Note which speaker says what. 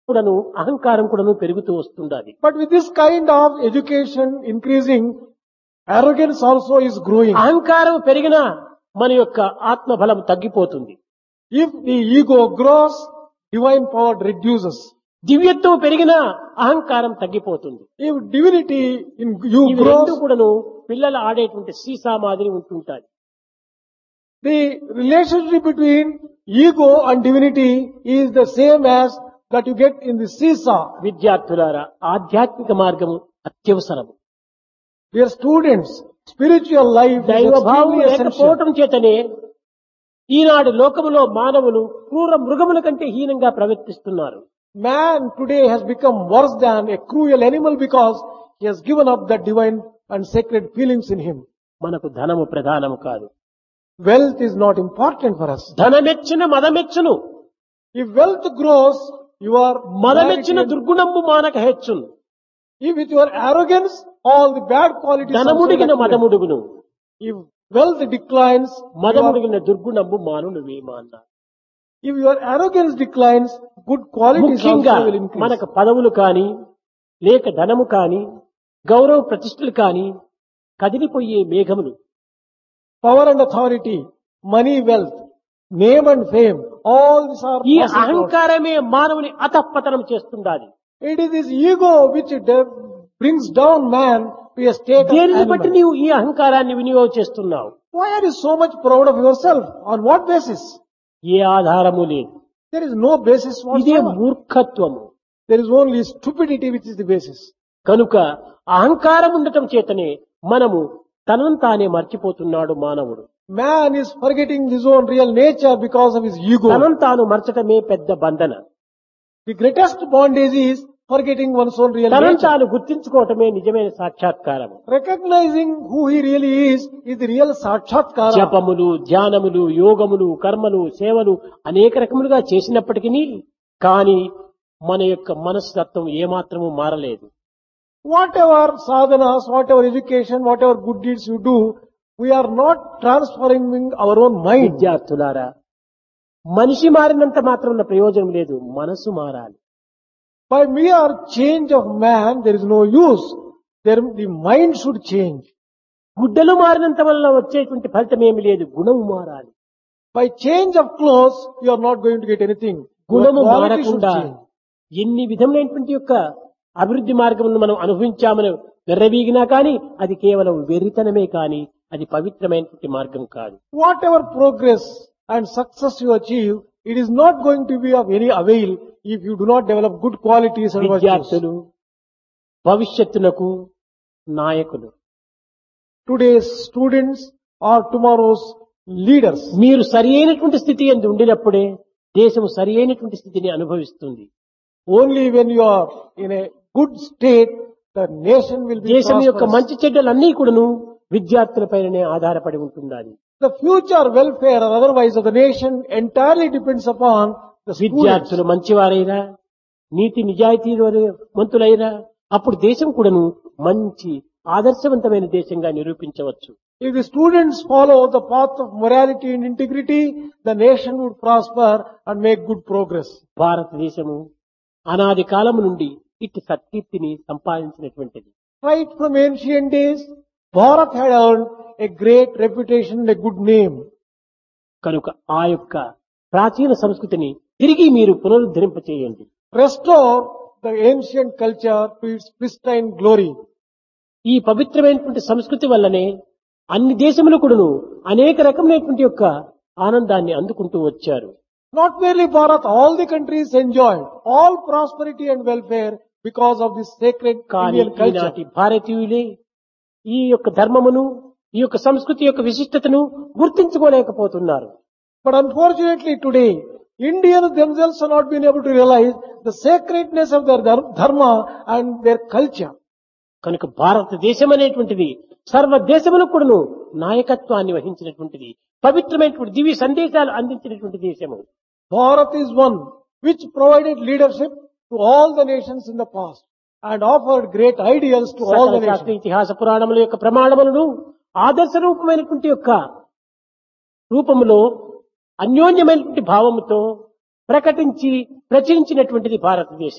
Speaker 1: కూడాను అహంకారం కూడాను పెరుగుతూ వస్తుండాలి
Speaker 2: But with this kind of education increasing, arrogance also is growing.
Speaker 1: అహంకారం పెరిగినా మన యొక్క ఆత్మబలం తగ్గిపోతుంది
Speaker 2: If the ego grows, divine power reduces.
Speaker 1: దివ్యత్వం పెరిగినా అహంకారం తగ్గిపోతుంది
Speaker 2: If divinity in you
Speaker 1: ఇవి రెండు
Speaker 2: grows,
Speaker 1: కూడాను పిల్లలు ఆడేటువంటి సీసా మాదిరి ఉంటుంటాయి
Speaker 2: the relationship between ego and divinity is the same as that you get in the seesaw.
Speaker 1: విద్యార్థులారా ఆధ్యాత్మిక మార్గము అత్యవసరము
Speaker 2: Dear students, spiritual life is
Speaker 1: దైవభావం
Speaker 2: extremely essential.
Speaker 1: లేకపోవటం చేతనే ఈనాడు లోకములో మానవులు క్రూర మృగముల కంటే హీనంగా ప్రవర్తిస్తున్నారు
Speaker 2: Man today has become worse than a cruel animal because he has given up the divine and sacred feelings in him.
Speaker 1: మనకు ధనము ప్రధానము కాదు
Speaker 2: Wealth is not important for us.
Speaker 1: ధనమెచ్చిన మదమెచ్చును
Speaker 2: If wealth grows, you are
Speaker 1: మదమెచ్చిన
Speaker 2: married to-
Speaker 1: దుర్గుణంబు మానక హెచ్చును
Speaker 2: If with your arrogance, all the bad qualities also
Speaker 1: ధనముడిగిన
Speaker 2: accumulate.
Speaker 1: మదముడుగును
Speaker 2: If wealth declines, you are-
Speaker 1: మదముడిగిన దుర్గుణంబు మానును Vema అన్నారు
Speaker 2: if your arrogance declines, good qualities
Speaker 1: ముఖ్యంగా
Speaker 2: also will increase.
Speaker 1: మనకు పదవులు కాని లేక ధనము కాని గౌరవ ప్రతిష్టలు కాని కదిలిపోయే మేఘములు
Speaker 2: Power and authority, money, wealth, name and fame, all these are
Speaker 1: ఈ
Speaker 2: possible.
Speaker 1: అహంకారమే మానవుని అతపతనం చేస్తుండాలి
Speaker 2: It is this ego which de- brings down man to a state of
Speaker 1: దేనిని బట్టి
Speaker 2: animal.
Speaker 1: నీవు ఈ అహంకారాన్ని వినియోగం చేస్తున్నావు
Speaker 2: Why are you so much proud of yourself? On what basis?
Speaker 1: ఏ ఆధారము లేదు
Speaker 2: There is no basis
Speaker 1: ఇదే
Speaker 2: whatsoever.
Speaker 1: మూర్ఖత్వము
Speaker 2: There is only stupidity which is the basis.
Speaker 1: కనుక అహంకారం ఉండటం చేతనే మనము తనను తానే మర్చిపోతున్నాడు మానవుడు
Speaker 2: Man is forgetting his own real nature because of his ego.
Speaker 1: తనను తాను మర్చటమే పెద్ద బంధన
Speaker 2: The greatest bondage is forgetting one's own real
Speaker 1: తనను
Speaker 2: nature.
Speaker 1: తాను గుర్తించుకోవటమే నిజమైన సాక్షాత్కారము
Speaker 2: Recognizing who he really is is the real sakshatkara.
Speaker 1: జపములు ధ్యానములు యోగములు కర్మలు సేవలు అనేక రకములుగా చేసినప్పటికీ కానీ మన యొక్క మనస్తత్వం ఏమాత్రము మారలేదు
Speaker 2: Whatever sadhanas, whatever education, whatever good deeds you do, we are not transforming our own mind.
Speaker 1: విద్యార్థులారా మనిషి మారినంత మాత్రం ప్రయోజనం లేదు మనసు మారాలి
Speaker 2: By mere change of man, there is no use. There, the mind should change.
Speaker 1: గుడ్డలు మారినంత వల్ల వచ్చేటువంటి ఫలితం ఏమి లేదు గుణము మారాలి
Speaker 2: By change of clothes, you are not going to get anything. Your
Speaker 1: గుణము
Speaker 2: quality should
Speaker 1: మారకుండా
Speaker 2: change.
Speaker 1: ఎన్ని విధములైనటువంటి యొక్క అభివృద్ధి మార్గమును మనం అనుభవించామని వెర్రవీగినా కానీ అది కేవలం వెర్రితనమే కానీ అది పవిత్రమైనటువంటి మార్గం కాదు
Speaker 2: Whatever progress and success you achieve, it is not going to be of any avail if you do not develop good qualities and virtues.
Speaker 1: విద్యార్థులు భవిష్యత్తునకు నాయకులు
Speaker 2: Today's students are tomorrow's leaders.
Speaker 1: మీరు సరి అయినటువంటి స్థితి ఎందు ఉండినప్పుడే దేశం సరి అయినటువంటి స్థితిని అనుభవిస్తుంది
Speaker 2: Only when you are in a good state, the nation will be
Speaker 1: దేశం యొక్క
Speaker 2: prosperous.
Speaker 1: మంచి చెడ్డలన్నీ కూడాను విద్యార్థులపైనే ఆధారపడి ఉంటున్నది
Speaker 2: The future welfare or otherwise of the nation entirely depends upon the students.
Speaker 1: విద్యార్థులు మంచివారైనా నీతి నిజాయితీ మంతులైనా అప్పుడు దేశం కూడాను మంచి ఆదర్శవంతమైన దేశంగా నిరూపించవచ్చు
Speaker 2: If the students follow the path of morality and integrity, the nation would prosper and make good progress.
Speaker 1: భారతదేశము అనాది కాలము నుండి ఇట్టి సత్కీర్తిని సంపాదించినటువంటిది
Speaker 2: Right from ancient days, Bharat had earned a great reputation and a good name.
Speaker 1: కనుక ఆ యొక్క ప్రాచీన సంస్కృతిని తిరిగి మీరు పునరుద్ధరింపచేయండి
Speaker 2: Restore the ancient culture to its pristine glory.
Speaker 1: ఈ పవిత్రమైనటువంటి సంస్కృతి వల్లనే అన్ని దేశములు కూడాను అనేక రకమైనటువంటి యొక్క ఆనందాన్ని అందుకుంటూ వచ్చారు
Speaker 2: Not merely Bharat, all the countries enjoyed all prosperity and welfare because of this sacred
Speaker 1: కానీ
Speaker 2: Indian culture.
Speaker 1: ఈనాటి భారతీయులే ఈ యొక్క ధర్మమును ఈ యొక్క సంస్కృతి యొక్క విశిష్టతను గుర్తించుకోలేకపోతున్నారు
Speaker 2: But unfortunately today, Indians themselves are not being able to realize the sacredness of their dhar- dharma and their culture.
Speaker 1: కనుక భారతదేశం అనేటువంటిది సర్వ దేశములకు కూడాను నాయకత్వాన్ని వహించినటువంటిది పవిత్రమైనటువంటి దివ్య సందేశాలు అందించినటువంటి దేశము
Speaker 2: Bharat is one which provided leadership to all the nations in the past and offered great ideals to all
Speaker 1: సకల
Speaker 2: the
Speaker 1: శాస్త్ర
Speaker 2: nations.
Speaker 1: ఇతిహాస పురాణముల యొక్క ప్రమాణములను ఆదర్శ రూపమైనటువంటి యొక్క రూపములో అన్యోన్యమైనటువంటి భావముతో ప్రకటించి ప్రచురించినటువంటిది భారతదేశం